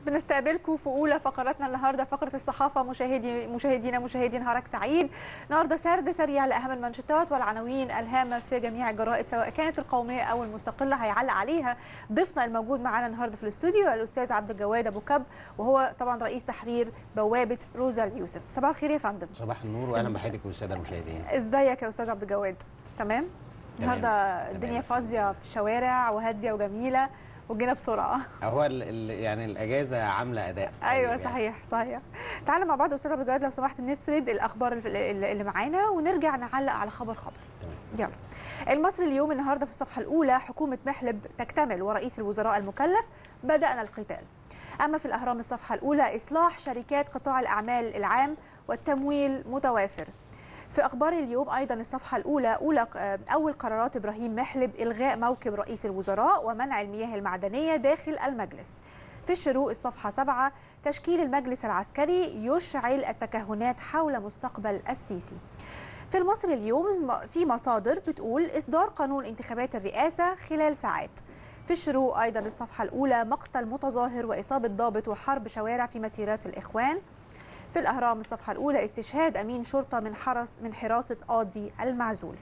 بنستقبلكم في اولى فقراتنا النهارده فقره الصحافه مشاهدي مشاهدينا مشاهدي نهارك سعيد النهارده سرد سريع لاهم المانشيتات والعناوين الهامه في جميع الجرائد سواء كانت القوميه او المستقله هيعلق عليها ضيفنا الموجود معانا النهارده في الاستوديو الاستاذ عبد الجواد ابو كب وهو طبعا رئيس تحرير بوابه روزا اليوسف صباح الخير يا فندم صباح النور واهلا بحضرتك والساده المشاهدين ازيك يا استاذ عبد الجواد تمام تمام. النهارده تمام. الدنيا فاضيه في الشوارع وهاديه وجميله وجينا بسرعه هو ال ال يعني الاجازه عامله اداء ايوه طيب يعني. صحيح صحيح تعالى مع بعض استاذ عبد الجواد لو سمحت نسرد الاخبار اللي اللي معانا ونرجع نعلق على خبر خبر تمام. يلا المصري اليوم النهارده في الصفحه الاولى حكومه محلب تكتمل ورئيس الوزراء المكلف بدانا القتال اما في الاهرام الصفحه الاولى اصلاح شركات قطاع الاعمال العام والتمويل متوافر في اخبار اليوم ايضا الصفحه الاولى اولى اول قرارات ابراهيم محلب الغاء موكب رئيس الوزراء ومنع المياه المعدنيه داخل المجلس في الشروق الصفحه 7 تشكيل المجلس العسكري يشعل التكهنات حول مستقبل السيسي في المصري اليوم في مصادر بتقول اصدار قانون انتخابات الرئاسه خلال ساعات في الشروق ايضا الصفحه الاولى مقتل متظاهر واصابه ضابط وحرب شوارع في مسيرات الاخوان في الاهرام الصفحه الاولى استشهاد امين شرطه من حرس من حراسه قاضي المعزول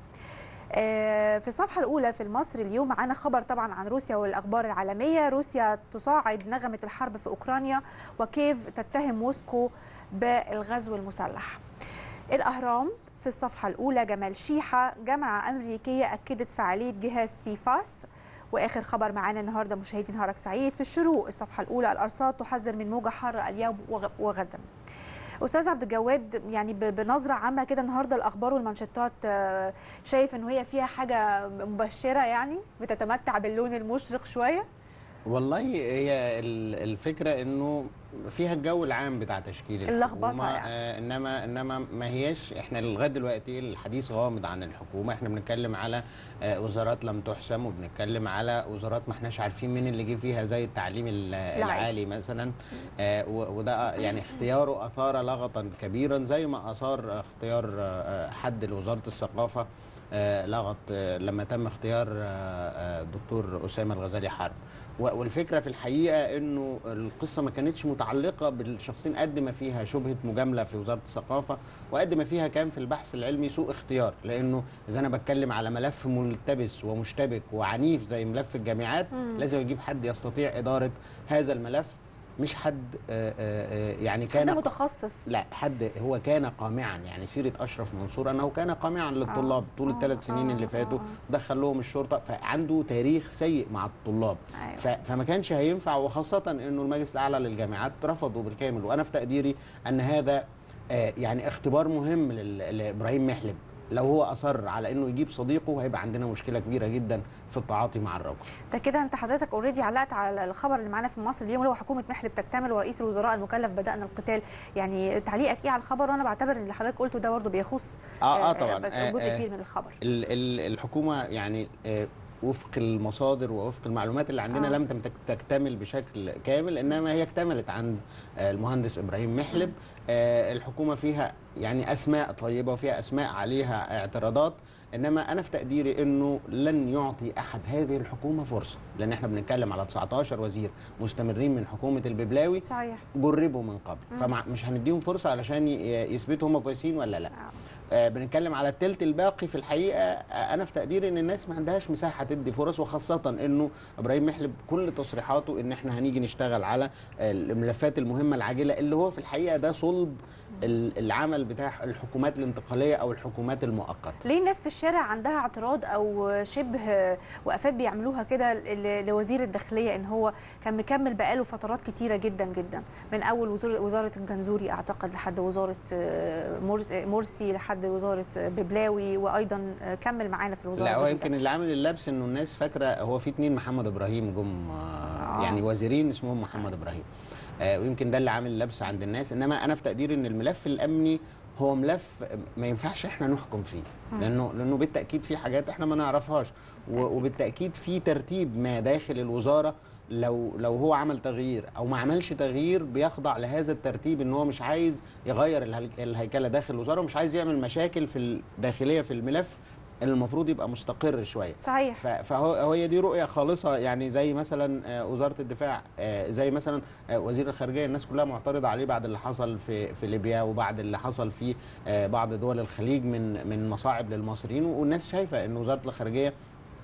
آه، في الصفحه الاولى في المصري اليوم معانا خبر طبعا عن روسيا والاخبار العالميه روسيا تصاعد نغمه الحرب في اوكرانيا وكيف تتهم موسكو بالغزو المسلح الاهرام في الصفحه الاولى جمال شيحه جامعه امريكيه اكدت فعاليه جهاز سي فاست واخر خبر معانا النهارده مشاهدي نهارك سعيد في الشروق الصفحه الاولى الارصاد تحذر من موجه حاره اليوم وغ- وغدا استاذ عبد الجواد يعني ب- بنظره عامه كده النهارده الاخبار والمانشيتات آه، شايف ان هي فيها حاجه مبشره يعني بتتمتع باللون المشرق شويه والله هي ال- الفكره انه فيها الجو العام بتاع تشكيل اللخبطة الحكومة، يعني. آه انما انما ما هياش احنا لغايه دلوقتي الحديث غامض عن الحكومه احنا بنتكلم على آه وزارات لم تحسم وبنتكلم على وزارات ما احناش عارفين مين اللي جه فيها زي التعليم ال- العالي مثلا آه و- وده يعني اختياره اثار لغطا كبيرا زي ما اثار اختيار آه، حد لوزاره الثقافه آه، لغط آه، لما تم اختيار آه، آه، الدكتور اسامه الغزالي حرب و- والفكره في الحقيقه انه القصه ما كانتش متعلقه بالشخصين قد ما فيها شبهه مجامله في وزاره الثقافه وقد ما فيها كان في البحث العلمي سوء اختيار لانه اذا انا بتكلم على ملف ملتبس ومشتبك وعنيف زي ملف الجامعات لازم اجيب حد يستطيع اداره هذا الملف مش حد آه، آه، آه، يعني حد كان متخصص لا حد هو كان قامعا يعني سيره اشرف منصور انه كان قامعا للطلاب طول آه، الثلاث سنين آه، اللي فاتوا آه. دخل لهم الشرطه فعنده تاريخ سيء مع الطلاب أيوة. ف- فما كانش هينفع وخاصه انه المجلس الاعلى للجامعات رفضوا بالكامل وانا في تقديري ان هذا آه، يعني اختبار مهم لل- لابراهيم محلب لو هو اصر على انه يجيب صديقه هيبقى عندنا مشكله كبيره جدا في التعاطي مع الرجل ده كده انت حضرتك اوريدي علقت على الخبر اللي معانا في مصر اليوم اللي هو حكومه محلب تكتمل ورئيس الوزراء المكلف بدانا القتال يعني تعليقك ايه على الخبر وانا بعتبر ان اللي حضرتك قلته ده برضه بيخص اه اه طبعا آه، جزء آه، كبير من الخبر ال- ال- الحكومه يعني آه، وفق المصادر ووفق المعلومات اللي عندنا آه. لم تم تك- تكتمل بشكل كامل انما هي اكتملت عند آه، المهندس ابراهيم محلب آه، الحكومه فيها يعني اسماء طيبه وفيها اسماء عليها اعتراضات انما انا في تقديري انه لن يعطي احد هذه الحكومه فرصه لان احنا بنتكلم على 19 وزير مستمرين من حكومه الببلاوي صحيح جربوا من قبل فمش هنديهم فرصه علشان ي- يثبتوا هم كويسين ولا لا آه. آه، بنتكلم على التلت الباقي في الحقيقه آه، انا في تقديري ان الناس ما عندهاش مساحه تدي فرص وخاصه انه ابراهيم محلب كل تصريحاته ان احنا هنيجي نشتغل على آه، الملفات المهمه العاجله اللي هو في الحقيقه ده صلب ال- العمل بتاع الحكومات الانتقاليه او الحكومات المؤقته ليه الناس في الشارع عندها اعتراض او شبه وقفات بيعملوها كده ل- لوزير الداخليه ان هو كان مكمل بقاله فترات كتيره جدا جدا من اول وزار- وزاره الجنزوري اعتقد لحد وزاره آه، مرس- مرسي لحد وزاره ببلاوي وايضا آه، كمل معانا في الوزاره لا هو الجديدة. يمكن اللي عامل اللبس انه الناس فاكره هو في اتنين محمد ابراهيم جم آه، آه. يعني وزيرين اسمهم محمد ابراهيم آه، ويمكن ده اللي عامل اللبس عند الناس انما انا في تقديري ان الملف الامني هو ملف ما ينفعش احنا نحكم فيه لانه لانه بالتاكيد في حاجات احنا ما نعرفهاش و- وبالتاكيد في ترتيب ما داخل الوزاره لو لو هو عمل تغيير او ما عملش تغيير بيخضع لهذا الترتيب ان هو مش عايز يغير الهل- الهيكله داخل الوزاره ومش عايز يعمل مشاكل في الداخليه في الملف اللي المفروض يبقى مستقر شويه صحيح ف- فهو هي دي رؤيه خالصه يعني زي مثلا آه، وزاره الدفاع آه، زي مثلا آه، وزير الخارجيه الناس كلها معترضه عليه بعد اللي حصل في في ليبيا وبعد اللي حصل في آه، بعض دول الخليج من من مصاعب للمصريين والناس شايفه ان وزاره الخارجيه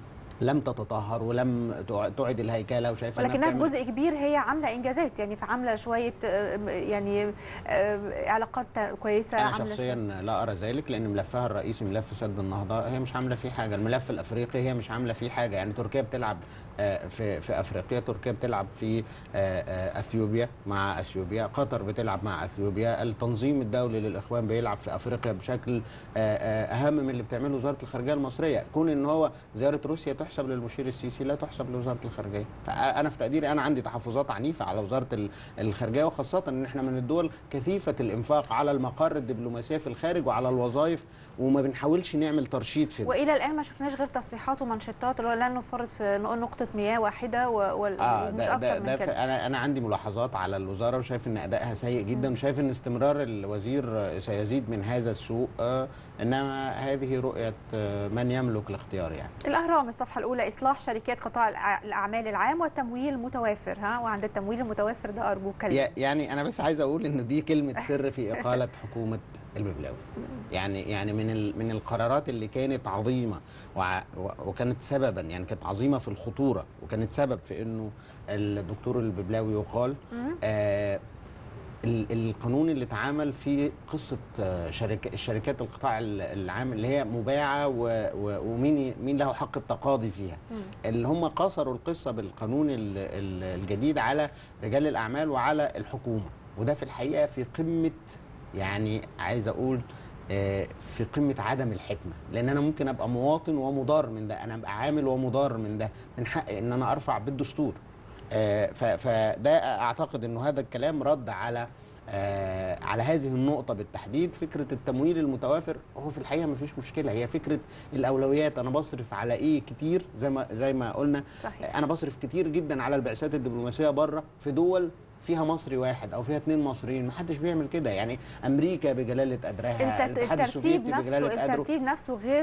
لم تتطهر ولم تع- تعد الهيكله وشايفه إنها ولكنها في بتعمل- جزء كبير هي عامله انجازات يعني فعامله شويه آه، يعني آه، علاقات كويسه انا عامله شخصيا شوية- لا ارى ذلك لان ملفها الرئيسي ملف سد النهضه هي مش عامله فيه حاجه الملف الافريقي هي مش عامله فيه حاجه يعني تركيا بتلعب آه، في في افريقيا تركيا بتلعب في آه، آه، اثيوبيا مع اثيوبيا قطر بتلعب مع اثيوبيا التنظيم الدولي للاخوان بيلعب في افريقيا بشكل آه، آه، اهم من اللي بتعمله وزاره الخارجيه المصريه كون ان هو زياره روسيا تحسب للمشير السيسي لا تحسب لوزاره الخارجيه فانا في تقديري انا عندي تحفظات عنيفه على وزاره ال- الخارجيه وخاصه ان احنا من الدول كثيفه الانفاق على المقار الدبلوماسيه في الخارج وعلى الوظائف وما بنحاولش نعمل ترشيد في ده والى الان ما شفناش غير تصريحات ومانشيتات اللي هو لن نفرط في نقطه مياه واحده و- وال- اه ومش ده اكتر ده, من ده ف- كده انا انا عندي ملاحظات على الوزاره وشايف ان ادائها سيء جدا وشايف ان استمرار الوزير سيزيد من هذا السوء آه انما هذه رؤيه آه من يملك الاختيار يعني الاهرام الصفحه الاولى اصلاح شركات قطاع الأع- الاعمال العام والتمويل متوافر ها وعند التمويل المتوافر ده ارجوك كلمه يا- يعني انا بس عايز اقول ان دي كلمه سر في اقاله حكومه الببلاوي يعني يعني من ال- من القرارات اللي كانت عظيمه وع- و- وكانت سببا يعني كانت عظيمه في الخطوره وكانت سبب في انه الدكتور الببلاوي يقال مم. آه ال- القانون اللي اتعمل في قصه آه، شركة الشركات القطاع ال- العام اللي هي مباعه و- و- ومين ي- مين له حق التقاضي فيها مم. اللي هم قصروا القصه بالقانون ال- ال- الجديد على رجال الاعمال وعلى الحكومه وده في الحقيقه في قمه يعني عايز اقول آه، في قمه عدم الحكمه لان انا ممكن ابقى مواطن ومضار من ده انا ابقى عامل ومضار من ده من حقي ان انا ارفع بالدستور آه، ف- فده اعتقد انه هذا الكلام رد على آه، على هذه النقطة بالتحديد فكرة التمويل المتوافر هو في الحقيقة مفيش مشكلة هي فكرة الأولويات أنا بصرف على إيه كتير زي ما زي ما قلنا صحيح انا بصرف كتير جدا على البعثات الدبلوماسيه بره في دول فيها مصري واحد او فيها اتنين مصريين محدش بيعمل كده يعني امريكا بجلاله قدرها الت- الاتحاد الترتيب السوفيتي نفسه بجلاله قدره الترتيب نفسه غير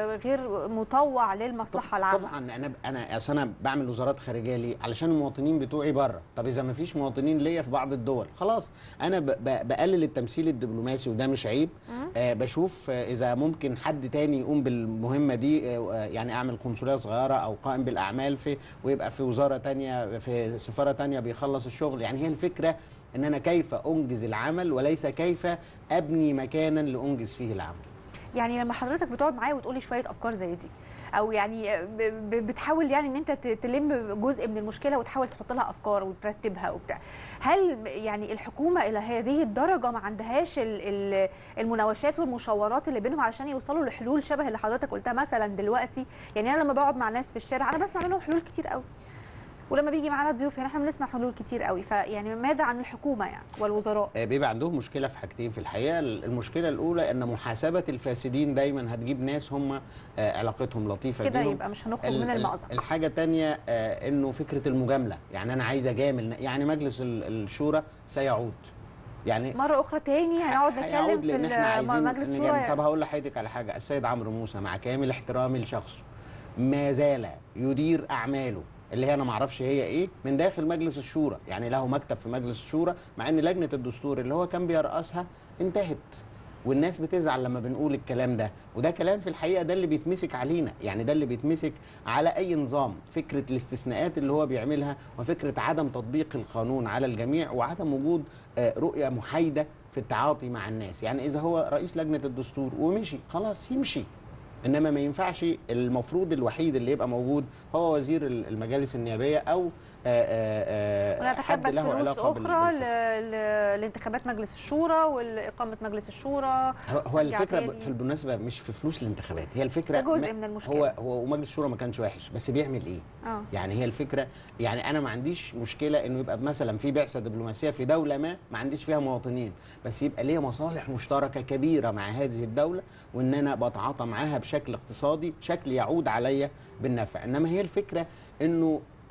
غير مطوع للمصلحه العامه طبعا انا انا اصل انا بعمل وزارات خارجيه ليه؟ علشان المواطنين بتوعي بره، طب اذا ما فيش مواطنين ليا في بعض الدول، خلاص انا ب- ب- بقلل التمثيل الدبلوماسي وده مش عيب، مم. آه بشوف آه اذا ممكن حد تاني يقوم بالمهمه دي آه آه، يعني اعمل قنصليه صغيره او قائم بالاعمال في ويبقى في وزاره تانية في سفاره تانية بيخلص الشغل، يعني هي الفكره ان انا كيف انجز العمل وليس كيف ابني مكانا لانجز فيه العمل. يعني لما حضرتك بتقعد معايا وتقولي شويه افكار زي دي او يعني ب- ب- بتحاول يعني ان انت ت- تلم جزء من المشكله وتحاول تحط لها افكار وترتبها وبتاع هل يعني الحكومه الى هذه الدرجه ما عندهاش ال- ال- المناوشات والمشاورات اللي بينهم علشان يوصلوا لحلول شبه اللي حضرتك قلتها مثلا دلوقتي يعني انا لما بقعد مع ناس في الشارع انا بسمع منهم حلول كتير قوي ولما بيجي معانا ضيوف هنا احنا بنسمع حلول كتير قوي فيعني ماذا عن الحكومه يعني والوزراء آه، بيبقى عندهم مشكله في حاجتين في الحقيقه المشكله الاولى ان محاسبه الفاسدين دايما هتجيب ناس هم آه، علاقتهم لطيفه كده بيهم يبقى مش هنخرج ال- من ال- المأزق الحاجه الثانيه انه فكره المجامله يعني انا عايز اجامل يعني مجلس ال- الشورى سيعود يعني مره اخرى تاني هنقعد نتكلم هيعود في لان احنا ال- عايزين مجلس نجامل. الشورى طب هقول لحضرتك على حاجه السيد عمرو موسى مع كامل احترامي لشخصه ما زال يدير اعماله اللي هي انا ما اعرفش هي ايه من داخل مجلس الشورى يعني له مكتب في مجلس الشورى مع ان لجنه الدستور اللي هو كان بيرأسها انتهت والناس بتزعل لما بنقول الكلام ده وده كلام في الحقيقه ده اللي بيتمسك علينا يعني ده اللي بيتمسك على اي نظام فكره الاستثناءات اللي هو بيعملها وفكره عدم تطبيق القانون على الجميع وعدم وجود آه، رؤيه محايده في التعاطي مع الناس يعني اذا هو رئيس لجنه الدستور ومشي خلاص يمشي انما ما ينفعش المفروض الوحيد اللي يبقى موجود هو وزير المجالس النيابيه او آه، آه، آه، حد ونتكبد له فلوس علاقه بال- اخرى ل- بالقصة. ل- لانتخابات مجلس الشورى واقامه مجلس الشورى هو- هو رجع الفكره تاني. ب- في بالمناسبه مش في فلوس الانتخابات هي الفكره ده جزء ما- من المشكله هو هو ومجلس الشورى ما كانش وحش بس بيعمل ايه اه يعني هي الفكره يعني انا ما عنديش مشكله انه يبقى مثلا في بعثه دبلوماسيه في دوله ما ما عنديش فيها مواطنين بس يبقى ليا مصالح مشتركه كبيره مع هذه الدوله وان انا بتعاطى معاها بشكل اقتصادي شكل يعود عليا بالنفع انما هي الفكره انه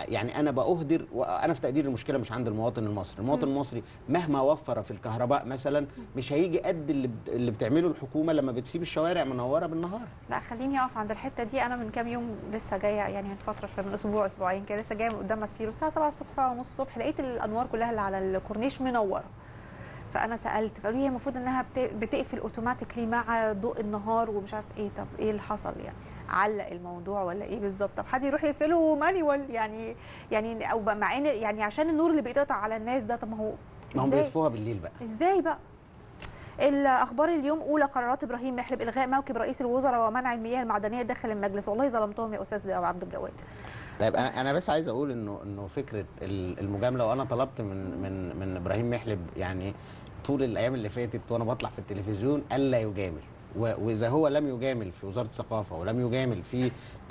يعني انا باهدر وانا في تقدير المشكله مش عند المواطن المصري المواطن المصري مهما وفر في الكهرباء مثلا مش هيجي قد اللي بت- اللي بتعمله الحكومه لما بتسيب الشوارع منوره بالنهار لا خليني اقف عند الحته دي انا من كام يوم لسه جايه يعني من فتره شويه من اسبوع اسبوعين كده لسه جايه من قدام ماسبيرو الساعه 7 الصبح 7 ونص الصبح لقيت الانوار كلها اللي على الكورنيش منوره فانا سالت فقالوا لي هي المفروض انها بت- بتقفل اوتوماتيكلي مع ضوء النهار ومش عارف ايه طب ايه اللي حصل يعني علق الموضوع ولا ايه بالظبط طب حد يروح يقفله مانيوال يعني يعني او بقى مع ان يعني عشان النور اللي بيتقطع على الناس ده طب ما هو ما هم إزاي؟ بيطفوها بالليل بقى ازاي بقى الاخبار اليوم اولى قرارات ابراهيم محلب الغاء موكب رئيس الوزراء ومنع المياه المعدنيه داخل المجلس والله ظلمتهم يا استاذ عبد الجواد طيب انا انا بس عايز اقول انه انه فكره ال- المجامله وانا طلبت من من من ابراهيم محلب يعني طول الايام اللي فاتت وانا بطلع في التلفزيون الا يجامل و- واذا هو لم يجامل في وزاره الثقافه ولم يجامل في ال-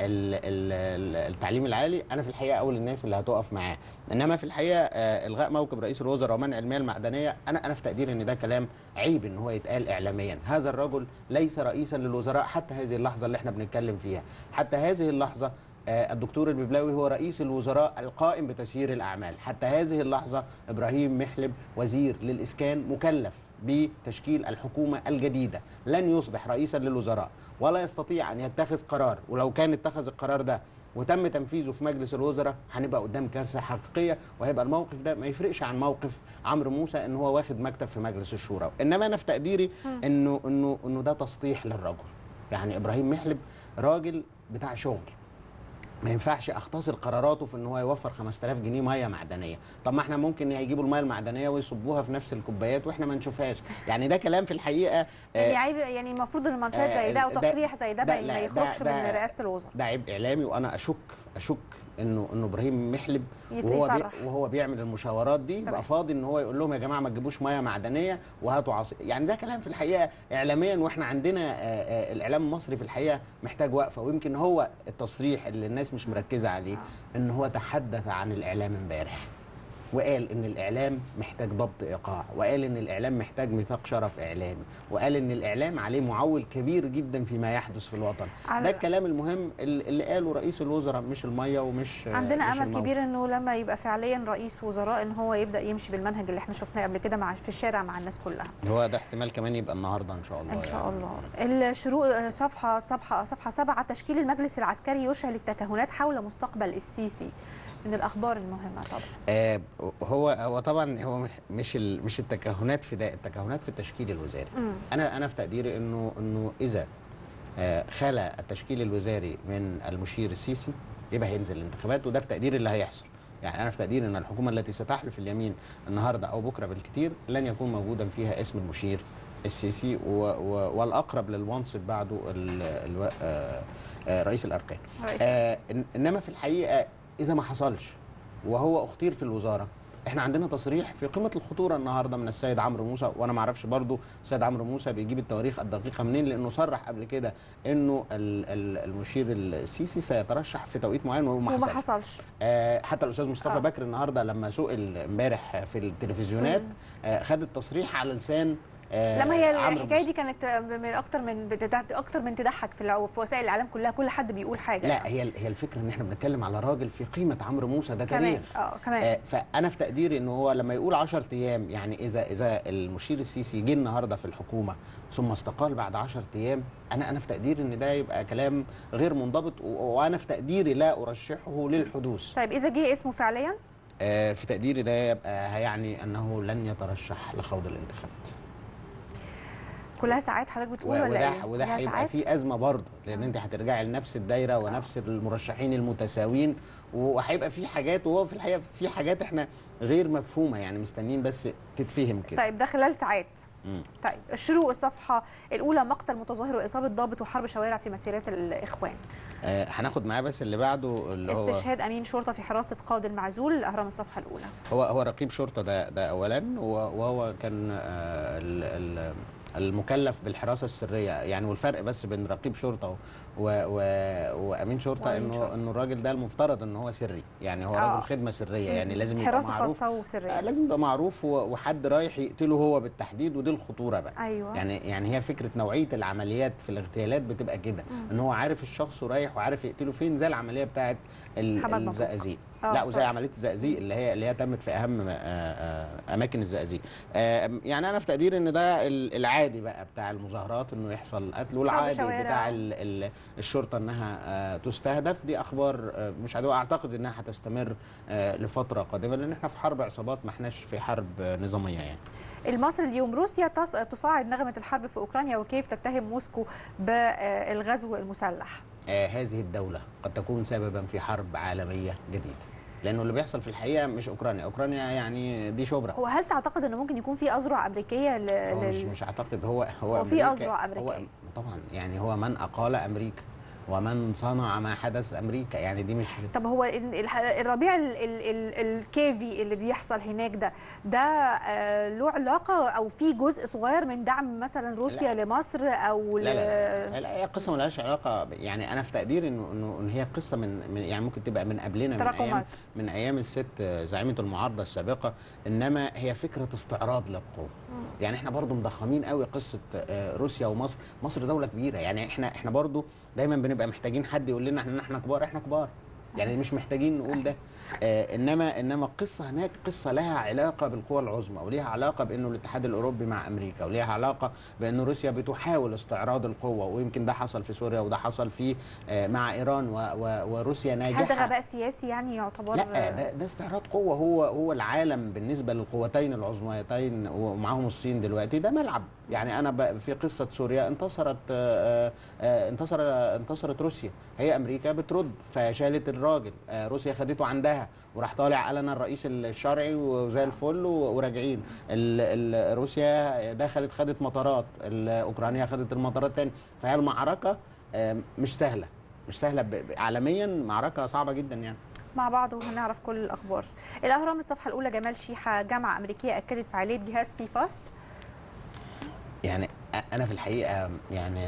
ال- ال- التعليم العالي انا في الحقيقه اول الناس اللي هتقف معاه انما في الحقيقه آه، الغاء موكب رئيس الوزراء ومنع المياه المعدنيه انا انا في تقديري ان ده كلام عيب ان هو يتقال اعلاميا هذا الرجل ليس رئيسا للوزراء حتى هذه اللحظه اللي احنا بنتكلم فيها حتى هذه اللحظه آه، الدكتور الببلاوي هو رئيس الوزراء القائم بتسيير الاعمال حتى هذه اللحظه ابراهيم محلب وزير للاسكان مكلف بتشكيل الحكومه الجديده لن يصبح رئيسا للوزراء ولا يستطيع ان يتخذ قرار ولو كان اتخذ القرار ده وتم تنفيذه في مجلس الوزراء هنبقى قدام كارثه حقيقيه وهيبقى الموقف ده ما يفرقش عن موقف عمرو موسى ان هو واخد مكتب في مجلس الشورى انما انا في تقديري انه انه انه ده تسطيح للرجل يعني ابراهيم محلب راجل بتاع شغل ما ينفعش اختصر قراراته في ان هو يوفر 5000 جنيه ميه معدنيه طب ما احنا ممكن يجيبوا الميه المعدنيه ويصبوها في نفس الكوبايات واحنا ما نشوفهاش يعني ده كلام في الحقيقه يعني آه، عيب يعني المفروض المانشات زي ده او ده- تصريح زي ده ده- ما لا، ما ده- يخرجش من ده- رئاسه الوزراء ده عيب اعلامي وانا اشك اشك انه انه ابراهيم محلب يت- وهو بي يصرح. وهو بيعمل المشاورات دي تمام. بقى فاضي ان هو يقول لهم يا جماعه ما تجيبوش ميه معدنيه وهاتوا عصير يعني ده كلام في الحقيقه اعلاميا واحنا عندنا آه، آه، الاعلام المصري في الحقيقه محتاج وقفه ويمكن هو التصريح اللي الناس مش مركزه عليه ان هو تحدث عن الاعلام امبارح وقال ان الاعلام محتاج ضبط ايقاع وقال ان الاعلام محتاج ميثاق شرف اعلامي وقال ان الاعلام عليه معول كبير جدا فيما يحدث في الوطن على- ده الكلام المهم اللي اللي قاله رئيس الوزراء مش الميه ومش عندنا مش امل الموقف. كبير انه لما يبقى فعليا رئيس وزراء ان هو يبدا يمشي بالمنهج اللي احنا شفناه قبل كده مع في الشارع مع الناس كلها هو ده احتمال كمان يبقى النهارده ان شاء الله ان شاء يعني. الله الشروق صفحه صفحه صفحه سبعه تشكيل المجلس العسكري يشعل التكهنات حول مستقبل السيسي من الاخبار المهمه طبعا آه هو هو طبعا هو مش ال- مش التكهنات في ده التكهنات في التشكيل الوزاري مم. انا انا في تقديري انه انه اذا آه، خلى التشكيل الوزاري من المشير السيسي يبقى هينزل الانتخابات وده في تقديري اللي هيحصل يعني انا في تقديري ان الحكومه التي ستحلف اليمين النهارده او بكره بالكثير لن يكون موجودا فيها اسم المشير السيسي و و والاقرب للمنصب بعده ال ال آه، آه، رئيس الاركان رئيس آه إن- انما في الحقيقه اذا ما حصلش وهو اختير في الوزاره احنا عندنا تصريح في قمه الخطوره النهارده من السيد عمرو موسى وانا ما اعرفش برضو السيد عمرو موسى بيجيب التواريخ الدقيقه منين لانه صرح قبل كده انه ال- ال- المشير السيسي سيترشح في توقيت معين وما وما حصلش حصلش آه حتى الاستاذ مصطفى آه. بكر النهارده لما سئل امبارح في التلفزيونات آه خد التصريح على لسان آه لما هي عمرو الحكايه موسى. دي كانت من اكتر من بتضحك- اكتر من تضحك في الع- في وسائل الاعلام كلها كل حد بيقول حاجه لا هي هي الفكره ان احنا بنتكلم على راجل في قيمه عمرو موسى ده تاريخ كمان اه كمان آه، فانا في تقديري ان هو لما يقول 10 ايام يعني اذا اذا المشير السيسي جه النهارده في الحكومه ثم استقال بعد 10 ايام انا انا في تقديري ان ده يبقى كلام غير منضبط و- وانا في تقديري لا ارشحه للحدوث طيب اذا جه اسمه فعليا آه، في تقديري ده يبقى هيعني انه لن يترشح لخوض الانتخابات كلها ساعات حضرتك و- بتقول ولا وده ايه؟ وده كلها هيبقى ساعات؟ فيه ازمه برضه لان آه. انت هترجعي لنفس الدايره ونفس المرشحين المتساويين وهيبقى في حاجات وهو في الحقيقه في حاجات احنا غير مفهومه يعني مستنيين بس تتفهم كده طيب ده خلال ساعات مم. طيب الشروق الصفحه الاولى مقتل متظاهر واصابه ضابط وحرب شوارع في مسيرات الاخوان آه، هناخد معاه بس اللي بعده اللي هو استشهاد امين شرطه في حراسه قاضي المعزول الاهرام الصفحه الاولى هو هو رقيب شرطه ده ده اولا و- وهو كان آه، ال- ال- المكلف بالحراسه السريه يعني والفرق بس بين رقيب شرطه و و وامين شرطه وأمين انه شرطة. انه الراجل ده المفترض ان هو سري يعني هو آه. راجل خدمه سريه يعني لازم يبقى حراسه معروف خاصه آه، وسريه لازم يبقى معروف و- وحد رايح يقتله هو بالتحديد ودي الخطوره بقى ايوه يعني يعني هي فكره نوعيه العمليات في الاغتيالات بتبقى كده ان هو عارف الشخص ورايح وعارف يقتله فين زي العمليه بتاعت ال- محمد مبروك. الزقازيق آه، لا وزي صح. عمليه الزقازيق اللي هي اللي هي تمت في اهم آه، آه، اماكن الزقازيق آه، يعني انا في تقديري ان ده ال- العادي بقى بتاع المظاهرات انه يحصل قتل والعادي شوارع. بتاع ال- ال- الشرطه انها آه، تستهدف دي اخبار آه، مش عاديه واعتقد انها هتستمر آه، لفتره قادمه لان احنا في حرب عصابات ما احناش في حرب آه، نظاميه يعني المصري اليوم روسيا تص- تصاعد نغمة الحرب في أوكرانيا وكيف تتهم موسكو بالغزو المسلح آه، هذه الدولة قد تكون سببا في حرب عالمية جديدة لأنه اللي بيحصل في الحقيقة مش أوكرانيا أوكرانيا يعني دي شبرا هو هل تعتقد أنه ممكن يكون في أذرع أمريكية ل... هو مش لل... مش أعتقد هو هو هو في أمريكا- أذرع هو أمريكية. طبعا يعني هو من أقال أمريكا ومن صنع ما حدث أمريكا يعني دي مش طب هو ال- الح- الربيع ال... ال... ال... الكيفي اللي بيحصل هناك ده ده آه، له علاقة أو في جزء صغير من دعم مثلا روسيا لمصر أو لا لا لا, لا هي قصة ملهاش علاقة ب- يعني أنا في تقديري إنه إنه إن هي قصة من, من يعني ممكن تبقى من قبلنا من أيام تراكمات. من أيام الست زعيمة المعارضة السابقة إنما هي فكرة استعراض للقوة يعني احنا برضو مضخمين قوي قصه آه، روسيا ومصر مصر دوله كبيره يعني احنا احنا برضو دايما بنبقى محتاجين حد يقول لنا احنا احنا كبار احنا كبار يعني مش محتاجين نقول ده آه انما انما القصه هناك قصه لها علاقه بالقوى العظمى وليها علاقه بانه الاتحاد الاوروبي مع امريكا وليها علاقه بان روسيا بتحاول استعراض القوه ويمكن ده حصل في سوريا وده حصل في آه مع ايران و و وروسيا ناجحه هل ده غباء سياسي يعني يعتبر لا ده, ده استعراض قوه هو هو العالم بالنسبه للقوتين العظميتين ومعاهم الصين دلوقتي ده ملعب يعني انا ب- في قصه سوريا انتصرت آه، آه، انتصر انتصرت روسيا هي امريكا بترد فشالت الراجل آه، روسيا خدته عندها وراح طالع علنا الرئيس الشرعي وزي الفل و- وراجعين ال- ال- روسيا دخلت خدت مطارات ال- اوكرانيا خدت المطارات تاني فهي المعركه آه، مش سهله مش سهله ب- ب- عالميا معركه صعبه جدا يعني مع بعض وهنعرف كل الاخبار الاهرام الصفحه الاولى جمال شيحه جامعه امريكيه اكدت فعاليه جهاز سي فاست يعني انا في الحقيقه يعني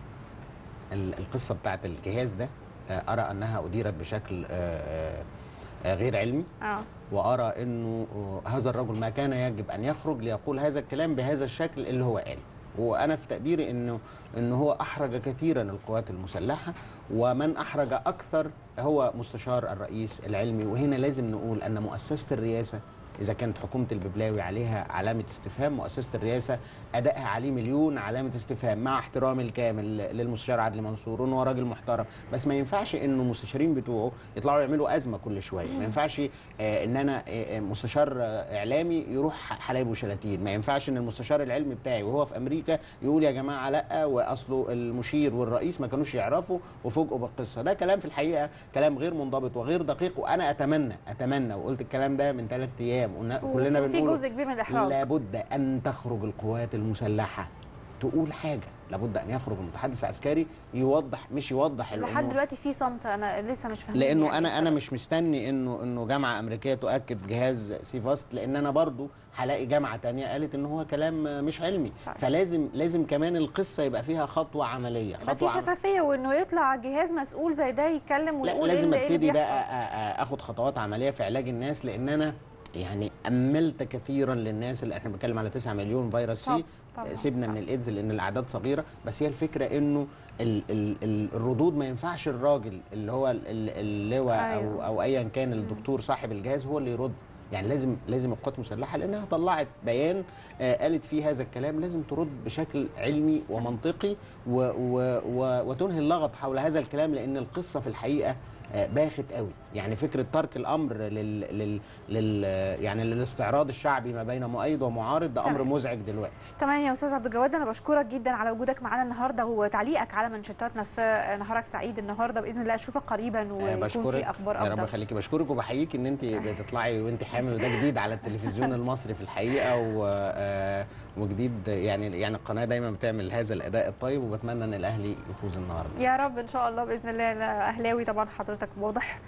ال- القصه بتاعت الجهاز ده آه، ارى انها اديرت بشكل آه، آه، غير علمي اه وارى انه آه، هذا الرجل ما كان يجب ان يخرج ليقول هذا الكلام بهذا الشكل اللي هو قاله وانا في تقديري انه انه هو احرج كثيرا القوات المسلحه ومن احرج اكثر هو مستشار الرئيس العلمي وهنا لازم نقول ان مؤسسه الرئاسه اذا كانت حكومه الببلاوي عليها علامه استفهام مؤسسه الرئاسه ادائها عليه مليون علامه استفهام مع احترامي الكامل للمستشار عدلي منصور انه هو راجل محترم بس ما ينفعش انه المستشارين بتوعه يطلعوا يعملوا ازمه كل شويه ما ينفعش آه، ان انا آه، آه، مستشار آه، اعلامي يروح حلايب وشلاتين ما ينفعش ان المستشار العلمي بتاعي وهو في امريكا يقول يا جماعه لا واصله المشير والرئيس ما كانوش يعرفوا وفوجئوا بالقصه ده كلام في الحقيقه كلام غير منضبط وغير دقيق وانا اتمنى اتمنى وقلت الكلام ده من ثلاث ايام قلنا كلنا وفي بنقول جزء كبير من الاحراج لابد ان تخرج القوات المسلحه تقول حاجه لابد ان يخرج المتحدث العسكري يوضح مش يوضح لحد الامور دلوقتي في صمت انا لسه مش فاهمه لانه يعني انا إيه انا السبب. مش مستني انه انه جامعه امريكيه تؤكد جهاز سيفاست لان انا برضو هلاقي جامعه تانية قالت ان هو كلام مش علمي صحيح. فلازم لازم كمان القصه يبقى فيها خطوه عمليه يبقى في خطوه عم- شفافيه وانه يطلع جهاز مسؤول زي ده يتكلم لا ويقول لازم ايه اللي- إيه اللي ابتدي بيحصل. بقى أ- أ- اخد خطوات عمليه في علاج الناس لان انا يعني املت كثيرا للناس اللي احنا بنتكلم على 9 مليون فيروس طب- سي طبعاً. سيبنا من الايدز لان الاعداد صغيره بس هي الفكره انه ال ال ال الردود ما ينفعش الراجل اللي هو ال- ال- اللواء او أيوة. او ايا كان الدكتور صاحب الجهاز هو اللي يرد يعني لازم لازم القوات المسلحه لانها طلعت بيان آه قالت فيه هذا الكلام لازم ترد بشكل علمي ومنطقي و و و وتنهي اللغط حول هذا الكلام لان القصه في الحقيقه آه، باخت قوي يعني فكره ترك الامر لل, لل, لل يعني للاستعراض الشعبي ما بين مؤيد ومعارض ده امر تمام. مزعج دلوقتي تمام يا استاذ عبد الجواد انا بشكرك جدا على وجودك معانا النهارده وتعليقك على منشطاتنا في نهارك سعيد النهارده باذن الله اشوفك قريبا آه، ويكون بشكرك في اخبار يا رب افضل يخليكي بشكرك وبحييك ان انت بتطلعي وانت حامل وده جديد على التلفزيون المصري في الحقيقه و آه، وجديد يعني يعني القناه دايما بتعمل هذا الاداء الطيب وبتمنى ان الاهلي يفوز النهارده يا رب ان شاء الله باذن الله انا اهلاوي طبعا حضرتك واضح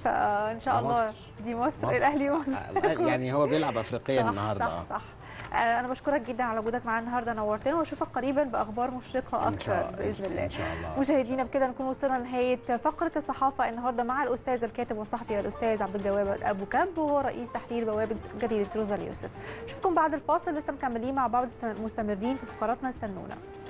فان شاء ده الله مصر. دي مصر, مصر. الاهلي مصر آه، يعني هو بيلعب افريقيا صح النهارده صح آه. صح آه، انا بشكرك جدا على وجودك معانا النهارده نورتنا واشوفك قريبا باخبار مشرقه إن شاء اكثر الله. باذن الله ان شاء الله مشاهدينا بكده نكون وصلنا لنهايه فقره الصحافه النهارده مع الاستاذ الكاتب والصحفي الاستاذ عبد الجواد ابو كب وهو رئيس تحرير بوابه جريده روزا اليوسف اشوفكم بعد الفاصل لسه مكملين مع بعض مستمرين في فقراتنا استنونا